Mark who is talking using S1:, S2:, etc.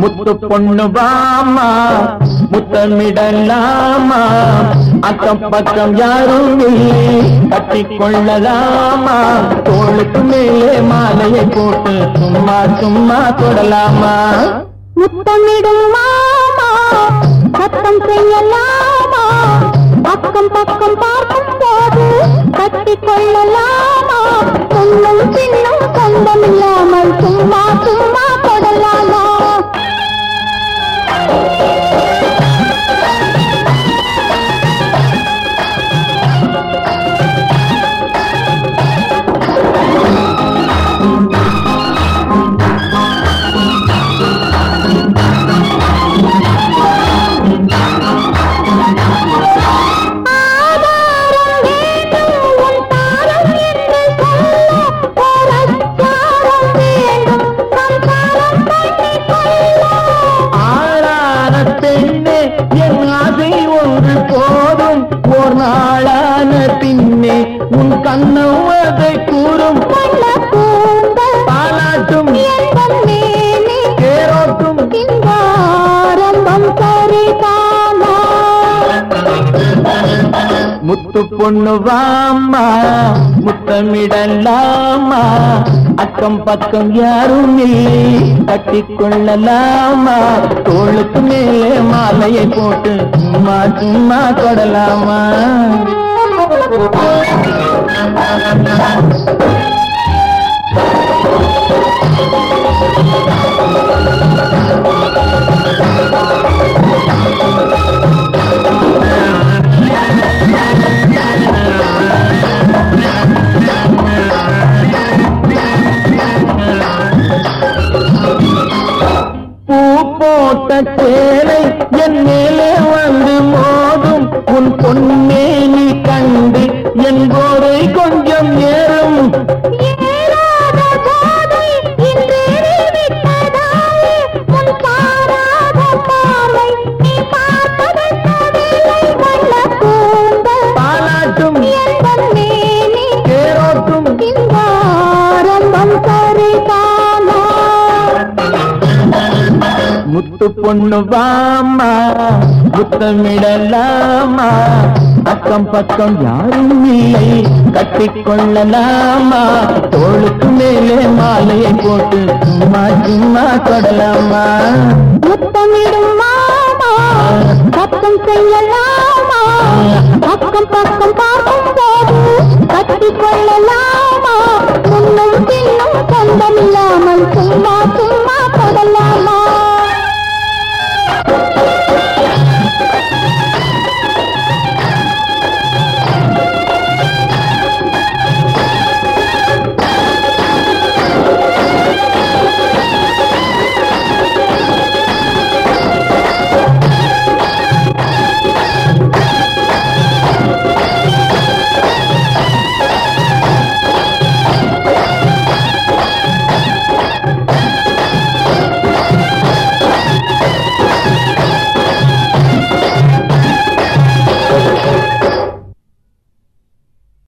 S1: முத்து பொண்ணு வாமா முத்தமிடலாமா அக்கம் பக்கம் யாரும் இல்லை கட்டி கொள்ளலாமா தோளுக்கு மேலே மாலையை போட்டு சும்மா சும்மா தொடலாமா
S2: முத்தமிடும் மாமா சத்தம் செய்யலாமா பக்கம் பக்கம் பார்க்கும் போது கட்டி கொள்ளலாமா முன்னும் பின்னும் சொந்தம் இல்லாமல் சும்மா சும்மா தொடலாமா ஆதாரம் வேண்டும் உன் தாரம் என்று சொல்ல ஓர் அச்சாரம் வேண்டும் சம்சாரம் பண்ணி கொள்ள
S1: ஆளான பெண்ணே என் ஆசை ஒன்று போதும் ஓர் நாளான பின்னே உன் கண்ணம் அதை கூறும்
S2: வண்ண கூந்தல்
S1: பாலாட்டும்
S2: எந்தன் மேனி
S1: தேரோட்டும்
S2: இந்த ஆரம்பம் சரிதானா
S1: முத்து பொண்ணு வாமா முத்தமிடலாமா அக்கம் பக்கம் யாரும் இல்லை கட்டி கொள்ளலாமா தோளுக்கு மேலே மாலையை போட்டு சும்மா சும்மா தொடலாமா பூ போட்ட சேலை என் மேலே வந்து மோதும் உன் பொன்னேனி கண்டு என் போரை கொஞ்சம் ஏறும்
S2: ஏறாத போதை இன்றேறி விட்டதாலே முன் பாராத பார்வை நீ பார்த்ததென்னவில்லை வண்ண கூந்தல்
S1: பாலாட்டும்
S2: எந்தன் மேனி
S1: தேரோட்டும்
S2: இந்த ஆரம்பம் சரிதானா
S1: முத்து பொண்ணு வாமா முத்தமிடலாமா அக்கம் பக்கம் யாரும் இல்லை கட்டி கொள்ளலாமா தோளுக்கு மேலே மாலையை போட்டு சும்மா சும்மா தொடலாமா
S2: முத்தமிடும் மாமா சத்தம் செய்யலாமா பக்கம் பக்கம் பார்க்கும் போது கட்டி கொள்ளலாமா முன்னும் பின்னும் சொந்தம் இல்லாமல் சும்மா